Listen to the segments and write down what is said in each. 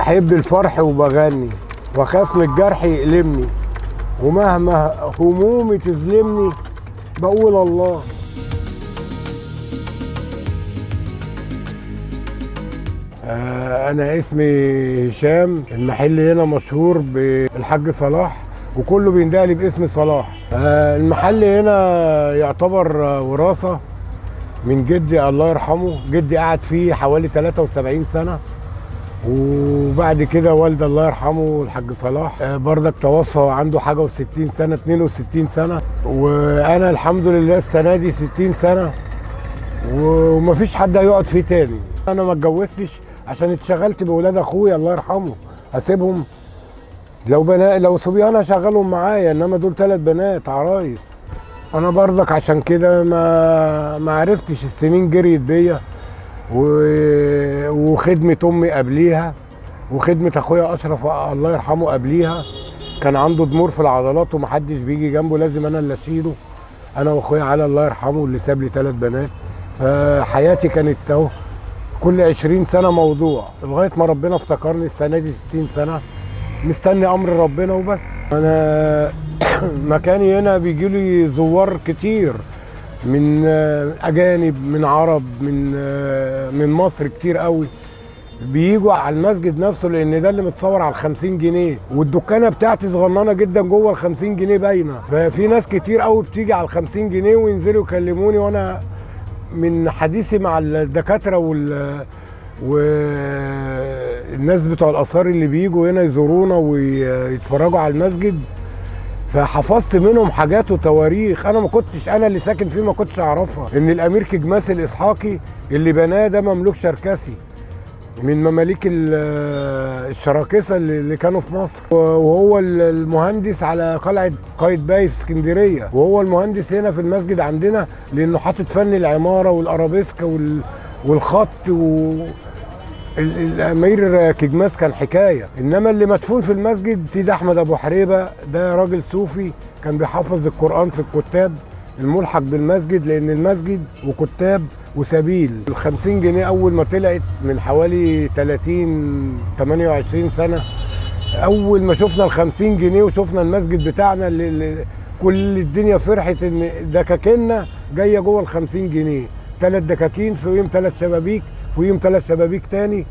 بحب الفرح وبغني واخاف من الجرح يقلمني ومهما همومي تظلمني بقول الله آه، انا اسمي هشام المحل هنا مشهور بالحاج صلاح وكله بيندهلي باسم صلاح آه، المحل هنا يعتبر آه، وراثه من جدي الله يرحمه جدي قعد فيه حوالي 73 سنه وبعد كده والدي الله يرحمه الحاج صلاح آه، برضك توفى وعنده حاجه و60 سنه 62 سنه وانا الحمد لله السنه دي 60 سنه ومفيش حد هيقعد فيه تاني انا ما اتجوزتش عشان اتشغلت بولاد اخويا الله يرحمه هسيبهم لو بنا لو صبيان هشغلهم معايا انما دول ثلاث بنات عرايس انا برضك عشان كده ما ما عرفتش السنين جريت بيا و- وخدمه امي قبليها وخدمه اخويا اشرف الله يرحمه قبليها كان عنده ضمور في العضلات ومحدش بيجي جنبه لازم انا اللي اشيله انا واخويا علي الله يرحمه اللي ساب لي ثلاث بنات فحياتي كانت اهو كل 20 سنه موضوع لغايه ما ربنا افتكرني السنه دي 60 سنه مستني امر ربنا وبس انا مكاني هنا بيجي لي زوار كتير من آه، اجانب من عرب من آه، من مصر كتير قوي بيجوا على المسجد نفسه لان ده اللي متصور على ال 50 جنيه والدكانه بتاعتي صغننه جدا جوه ال 50 جنيه باينه ففي ناس كتير قوي بتيجي على ال 50 جنيه وينزلوا يكلموني وانا من حديثي مع الدكاتره وال والناس بتوع الاثار اللي بيجوا هنا يزورونا ويتفرجوا على المسجد فحفظت منهم حاجات وتواريخ انا ما كنتش انا اللي ساكن فيه ما كنتش اعرفها ان الامير كجماس الاسحاقي اللي بناه ده مملوك شركسي من مماليك ال- الشراكسه اللي اللي كانوا في مصر وهو ال- المهندس على قلعه قايتباي في اسكندريه وهو المهندس هنا في المسجد عندنا لانه حاطط فن العماره والارابيسكا وال- والخط و ال- الامير كجماس كان حكايه انما اللي مدفون في المسجد سيد احمد ابو حريبه ده راجل صوفي كان بيحفظ القران في الكتاب الملحق بالمسجد لان المسجد وكتاب وسبيل ال 50 جنيه اول ما طلعت من حوالي 30 28 سنه اول ما شفنا ال 50 جنيه وشفنا المسجد بتاعنا اللي, اللي كل الدنيا فرحت ان دكاكيننا جايه جوه ال 50 جنيه ثلاث دكاكين فيهم ثلاث شبابيك فيهم ثلاث شبابيك تاني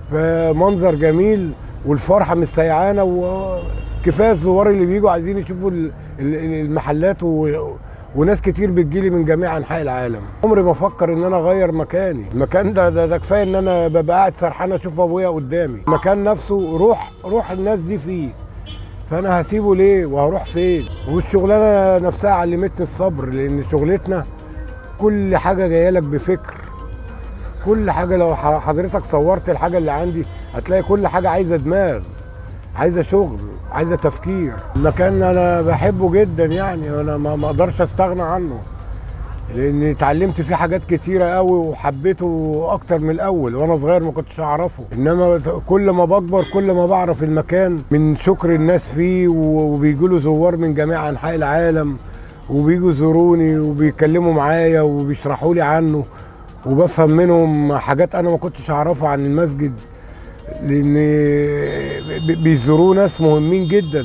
فمنظر جميل والفرحه مش سيعانه وكفايه الزوار اللي بيجوا عايزين يشوفوا ال- ال- المحلات و... وناس كتير بتجيلي من جميع انحاء العالم عمري ما افكر ان انا اغير مكاني المكان ده ده, ده كفايه ان انا ببقى قاعد سرحان اشوف ابويا قدامي المكان نفسه روح روح الناس دي فيه فانا هسيبه ليه وهروح فين والشغلانه نفسها علمتني الصبر لان شغلتنا كل حاجه جايه لك بفكر كل حاجه لو ح- حضرتك صورت الحاجه اللي عندي هتلاقي كل حاجه عايزه دماغ عايزه شغل عايزه تفكير المكان انا بحبه جدا يعني انا ما ما اقدرش استغنى عنه لاني اتعلمت فيه حاجات كتيره قوي وحبيته اكتر من الاول وانا صغير ما كنتش اعرفه انما كل ما بكبر كل ما بعرف المكان من شكر الناس فيه وبيجوا له زوار من جميع انحاء العالم وبيجوا يزوروني وبيتكلموا معايا وبيشرحوا لي عنه وبفهم منهم حاجات انا ما كنتش اعرفها عن المسجد لان بي- بيزوروه ناس مهمين جدا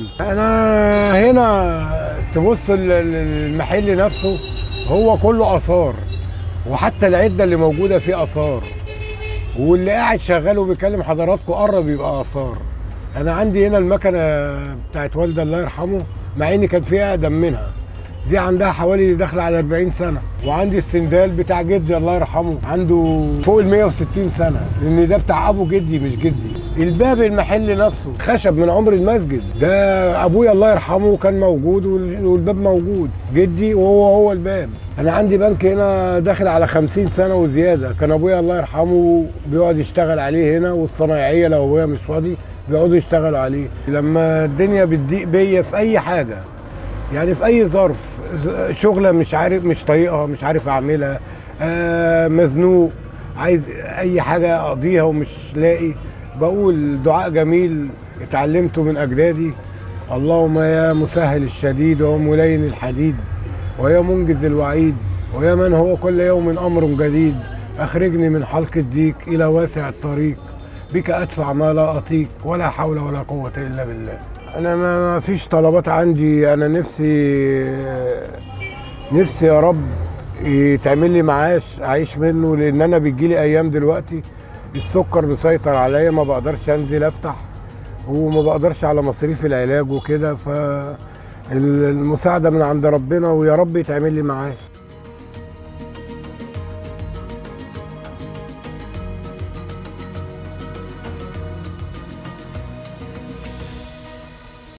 انا هنا تبص ال- ال- المحل نفسه هو كله اثار وحتى العده اللي موجوده فيه اثار واللي قاعد شغال وبيكلم حضراتكم قرب يبقى اثار انا عندي هنا المكنه بتاعت والدي الله يرحمه مع ان كان فيها اقدم منها دي عندها حوالي داخله على 40 سنه وعندي السندال بتاع جدي الله يرحمه عنده فوق ال 160 سنه لان ده بتاع ابو جدي مش جدي الباب المحل نفسه خشب من عمر المسجد ده ابويا الله يرحمه كان موجود وال- والباب موجود جدي وهو هو الباب انا عندي بنك هنا داخل على 50 سنه وزياده كان ابويا الله يرحمه بيقعد يشتغل عليه هنا والصنايعيه لو ابويا مش فاضي بيقعدوا يشتغلوا عليه لما الدنيا بتضيق بيا في اي حاجه يعني في اي ظرف ز- شغله مش عارف مش طايقها مش عارف اعملها آه مزنوق عايز اي حاجه اقضيها ومش لاقي بقول دعاء جميل اتعلمته من اجدادي اللهم يا مسهل الشديد وملين الحديد ويا منجز الوعيد ويا من هو كل يوم امر جديد اخرجني من حلق الضيق الى واسع الطريق بك ادفع ما لا اطيق ولا حول ولا قوه الا بالله انا ما ما فيش طلبات عندي انا نفسي نفسي يا رب يتعمل لي معاش اعيش منه لان انا بيجيلي ايام دلوقتي السكر مسيطر عليا ما بقدرش انزل افتح وما بقدرش على مصاريف العلاج وكده فالمساعده من عند ربنا ويا رب يتعمل لي معاش